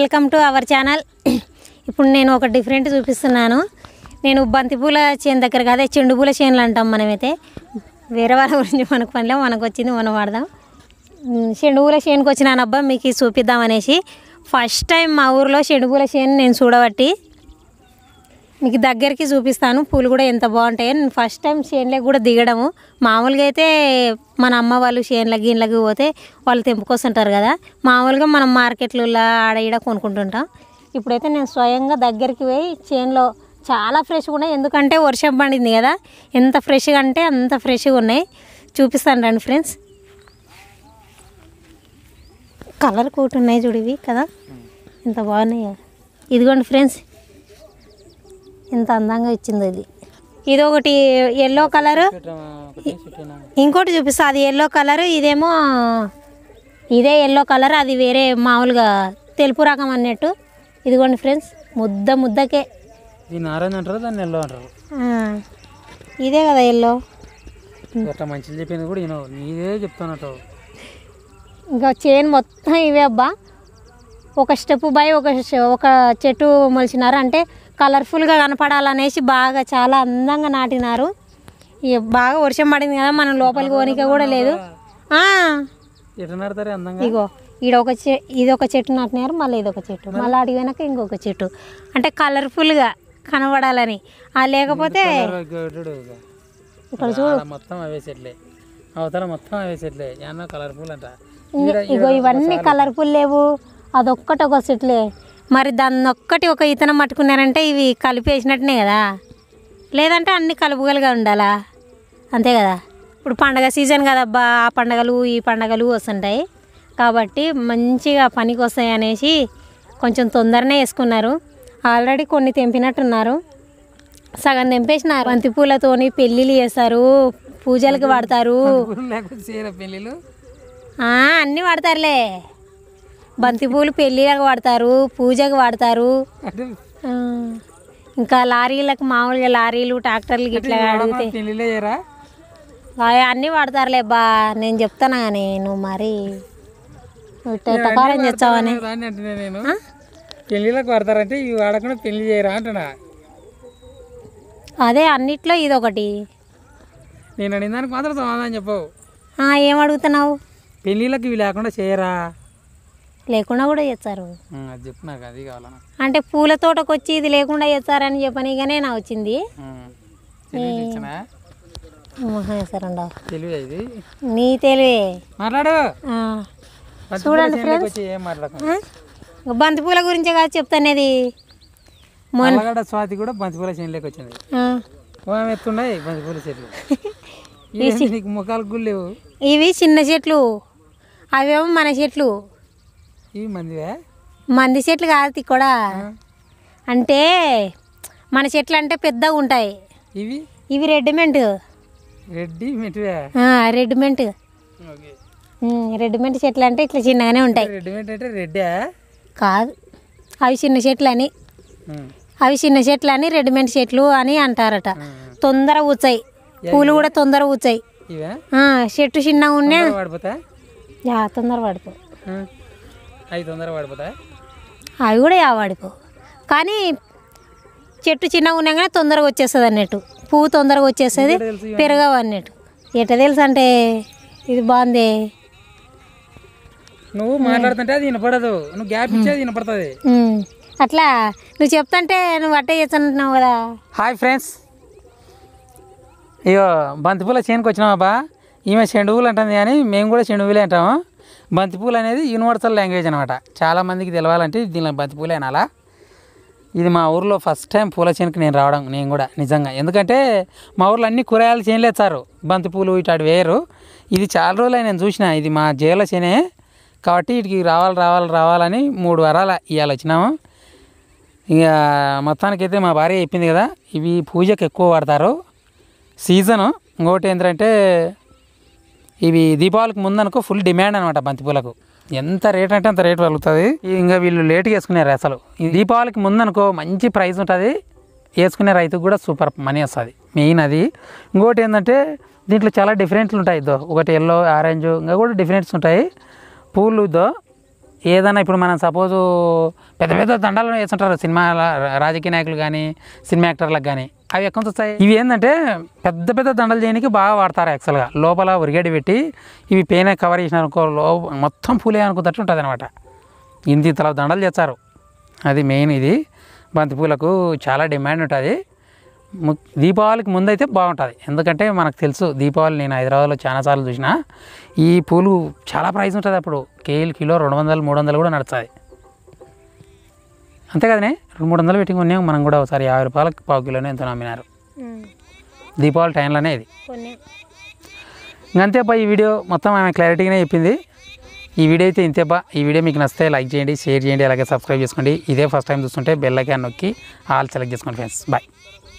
Welcome to our channel ఇప్పుడు నేను ఒక డిఫరెంట్ చూపిస్తున్నాను నేను బంతిపూల చేను దగ్గర అదే చెండు పూల చేనులు అంటాం మనమైతే వేరే వాళ్ళ గురించి మనకు పనిలే మనకు వచ్చింది మనం వాడదాం ఉమ్, చెండు పూల చేనుకి వచ్చినాను అబ్బా మీకు ఇది చూపిద్దాం అనేసి ఫస్ట్ టైం మా ఊర్లో చెండు పూల చేను నేను చూడబట్టి మీకు దగ్గరికి చూపిస్తాను పూలు కూడా ఎంత బాగుంటాయో నేను ఫస్ట్ టైం చేనులకు కూడా దిగడము మామూలుగా అయితే మన అమ్మ వాళ్ళు చేనులకు గీన్లకి పోతే వాళ్ళు తెంపుకొస్తుంటారు కదా మామూలుగా మనం మార్కెట్లలో ఆడ ఈడ కొనుక్కుంటుంటాం ఇప్పుడైతే నేను స్వయంగా దగ్గరికి పోయి చేనులో చాలా ఫ్రెష్గా ఉన్నాయి ఎందుకంటే వర్షం పడింది కదా ఎంత ఫ్రెష్గా అంటే అంత ఫ్రెష్గా ఉన్నాయి చూపిస్తాను రండి ఫ్రెండ్స్ కలర్ కోట్ ఉన్నాయి చూడు ఇవి కదా ఎంత బాగున్నాయో ఇదిగోండి ఫ్రెండ్స్ ఎంత అందంగా ఇచ్చిందో ఇది ఇది ఒకటి ఎల్లో కలర్ ఇంకోటి చూపిస్తా అది ఎల్లో కలర్ ఇదేమో ఇదే ఎల్లో కలర్ అది వేరే మామూలుగా తెలుపు రకం అన్నట్టు ఇదిగోండి ఫ్రెండ్స్ ముద్ద ముద్దకే దీన్ని ఆరెంజ్ అంటారు దాన్ని ఎల్లో అంటారు ఆ, ఇదే కదా ఎల్లో అట్లా మంచిది చెప్పింది కూడా నేను నీదే చెప్తానట్టు ఇంకా చైన్ మొత్తం ఇవే అబ్బా ఒక స్టెప్ బై ఒక ష- ఒక చెట్టు మొలిచినారు అంటే కలర్ఫుల్గా కనపడాలనేసి బాగా చాలా అందంగా నాటినారు ఇక బాగా వర్షం పడింది కదా మనం లోపలికి పోనీక కూడా లేదు ఆ, ఎట్లా నడతారే అందంగా ఇగో ఈడ ఒక చె ఇది ఒక చెట్టు నాటినారు మళ్ళీ ఇది ఒక చెట్టు మళ్ళీ అడిగి వెనక ఇంకొక చెట్టు అంటే కలర్ఫుల్గా కనబడాలని ఆ లేకపోతే చూడు ఇక్కడ చూడు ఆడ మొత్తం అవే చెట్లే అవతల మొత్తం అవే చెట్లే ఏమన్నా కలర్ఫుల్ అంట ఇ- ఇగో ఇవన్నీ కలర్ఫుల్ లేవు అదొక్కటి ఒక చెట్లే మరి దాన్ని ఒక్కటి ఒక ఇతనం పట్టుకున్నారంటే ఇవి కలిపేసినట్టునే కదా లేదంటే అన్ని కలుపుగలుగా ఉండాలా అంతే కదా ఇప్పుడు పండగ సీజన్ కదబ్బా ఆ పండగలు ఈ పండగలు వస్తుంటాయి కాబట్టి మంచిగా పనికి వస్తాయి అనేసి కొంచెం తొందరనే వేసుకున్నారు ఆల్రెడీ కొన్ని తెంపినట్టున్నారు సగం తెంపేసినారు బంతి పూలతోని పెళ్ళిళ్ళు చేస్తారు పూజలకు వాడతారు లేకపోతే చీర పెళ్ళిళ్ళు ఆ, అన్నీ వాడతారులే బంతిపూలు పెళ్ళిళ్ళకి వాడతారు పూజకు వాడతారు అంటే ఆ, ఇంకా లారీలకు మామూలుగా లారీలు ట్రాక్టర్లు ఇట్లా అడిగితే పెళ్ళిళ్ళే చేయరా అవి అన్నీ వాడతారులే బా నేను చెప్తాను కానీ నువ్వు మరి టకారం చేస్తావని దాన్ని అంటున్నా నేను పెళ్ళిళ్ళకి వాడతారంటే ఇవి వాడకుండా పెళ్లి చేయరా అంటున్నా అదే అన్నిట్లో ఇది ఒకటి నేను అడిగిన దానికి మాత్రం సమాధానం చెప్పవు ఆ, ఏం అడుగుతున్నావు పెళ్ళిళ్ళకి ఇవి లేకుండా చేయరా లేకుండా కూడా చేస్తారు ఆ, అది చెప్పు నాకు అది కావాలన్నా అంటే పూల తోటకు వచ్చి ఇది లేకుండా చేస్తారని చెప్పనిగానే నా వచ్చింది తెలివి ఇచ్చినా మహేశ్వరండా తెలివి ఇది నీ తెలివే మాట్లాడు ఆ. చూడండి వచ్చి ఏం మాట్లాడకండి ఆ, బంతిపూల గురించే కాదు చెప్తానేది మొన్న అల్లగడ్డ స్వాతి కూడా బంతిపూల చేనులోకి వచ్చింది ఆ, ఓం ఎత్తున్నాయి బంతిపూల చెట్లు ఇదేంటి నీకు ముఖాలు కూడా లేవు ఇవి చిన్న చెట్లు అవేమో మన చెట్లు ఇవి మందివే మంది చెట్లు కాదు కూడా అంటే మన చెట్లు అంటే పెద్దగా ఉంటాయి ఇవి ఇవి రెడ్డిమెంట్ రెడ్డి మెటివే రెడ్డిమెంట్ ఓకే రెడ్డిమెంట్ చెట్లు అంటే ఇట్లా చిన్నగానే ఉంటాయి రెడీమేడ్ అంటే రెడ్డా కాదు అవి చిన్న చెట్లు అని అవి చిన్న చెట్లు అని రెడీమేడ్ చెట్లు అని అంటారట తొందర ఊచాయి పూలు కూడా తొందర ఊచాయి ఇవే ఆ, చెట్టు చిన్నగా ఉన్నా వాడిపోతా యా తొందర పడిపో అవి తొందరగా వాడిపోతా అవి కూడా యా పడిపో కానీ చెట్టు చిన్నగా ఉన్నా కానీ తొందరగా వచ్చేస్తుంది అన్నట్టు పువ్వు తొందరగా వచ్చేస్తుంది తెలుసు పెరగవు అన్నట్టు ఎట్ట తెలుసు అంటే ఇది బాగుంది నువ్వు మాట్లాడుతుంటే అది వినపడదు నువ్వు గ్యాప్ ఇచ్చేది వినపడుతుంది ఉమ్. అట్లా నువ్వు చెప్తుంటే నువ్వు అట్టే చేస్తున్నావు కదా హాయ్ ఫ్రెండ్స్ ఇగో బంతిపూల చేనుకి వచ్చినామబ్బా ఈమె చెండువులు అంటుంది కానీ మేము కూడా చెండువులే అంటాము బంతిపూలు అనేది యూనివర్సల్ లాంగ్వేజ్ అనమాట చాలామందికి తెలవాలంటే దీనిలో బంతిపూలే అనాలా ఇది మా ఊర్లో ఫస్ట్ టైం పూల చేనుకి నేను రావడం నేను కూడా నిజంగా ఎందుకంటే మా ఊర్లో అన్ని కూరగాయలు చేనులేస్తారు బంతిపూలు ఇటు వేయరు ఇది చాలా రోజులు నేను చూసిన ఇది మా జైల చేనే కాబట్టి వీటికి రావాలి రావాలి రావాలని మూడు వారాల ఇవాళ వచ్చినాము ఇక మొత్తానికైతే మా భార్య చెప్పింది కదా ఇవి పూజకి ఎక్కువ వాడతారు సీజను ఇంకోటి ఏంటంటే ఇవి దీపావళికి ముందనుకో ఫుల్ డిమాండ్ అనమాట బంతిపూలకు ఎంత రేట్ అంటే అంత రేట్ పలుకుతుంది ఇంకా వీళ్ళు లేట్గా వేసుకున్నారు అసలు ఈ దీపావళికి ముందనుకో మంచి ప్రైస్ ఉంటుంది వేసుకునే రైతుకు కూడా సూపర్ మనీ వస్తుంది మెయిన్ అది ఇంకోటి ఏంటంటే దీంట్లో చాలా డిఫరెంట్లు ఉంటాయి ఇదో ఒకటి ఎల్లో ఆరెంజ్ ఇంకా కూడా డిఫరెంట్స్ ఉంటాయి పూలు ఇదో ఏదైనా ఇప్పుడు మనం సపోజు పెద్ద పెద్ద దండాలు వేస్తుంటారు సినిమా రాజకీయ నాయకులు కానీ సినిమా యాక్టర్లకు కానీ అవి ఎక్కడ నుంచి వస్తాయి ఇవి ఏంటంటే పెద్ద పెద్ద దండలు చేయడానికి బాగా వాడతారు యాక్చువల్గా లోపల ఉరిగడి పెట్టి ఇవి పేన కవర్ చేసినారనుకో లో మొత్తం పూలే అనుకున్నట్టు ఉంటుంది అనమాట ఇంత ఇంతలా దండలు చేస్తారు అది మెయిన్ ఇది బంతిపూలకు చాలా డిమాండ్ ఉంటుంది ము- దీపావళికి ముందైతే బాగుంటుంది ఎందుకంటే మనకు తెలుసు దీపావళి నేను హైదరాబాద్లో చాలాసార్లు చూసిన ఈ పూలు చాలా ప్రైస్ ఉంటుంది అప్పుడు కేజీలు కిలో రెండు వందలు మూడు వందలు కూడా నడుస్తుంది అంతే కదనే రెండు మూడు వందలు పెట్టి కొన్నాం మనం కూడా ఒకసారి యాభై రూపాయలకు పావు కిలోనే ఎంతో నమ్మినారు దీపావళి టైంలోనే ఇది కొన్ని ఇంకంతేపా ఈ వీడియో మొత్తం ఆమె క్లారిటీగానే చెప్పింది ఈ వీడియో అయితే ఇంతేపా ఈ వీడియో మీకు నచ్చితే లైక్ చేయండి షేర్ చేయండి అలాగే సబ్స్క్రైబ్ చేసుకోండి ఇదే ఫస్ట్ టైం చూస్తుంటే బెల్ ఐకాన్ నొక్కి ఆల్ సెలెక్ట్ చేసుకోండి ఫ్రెండ్స్ బాయ్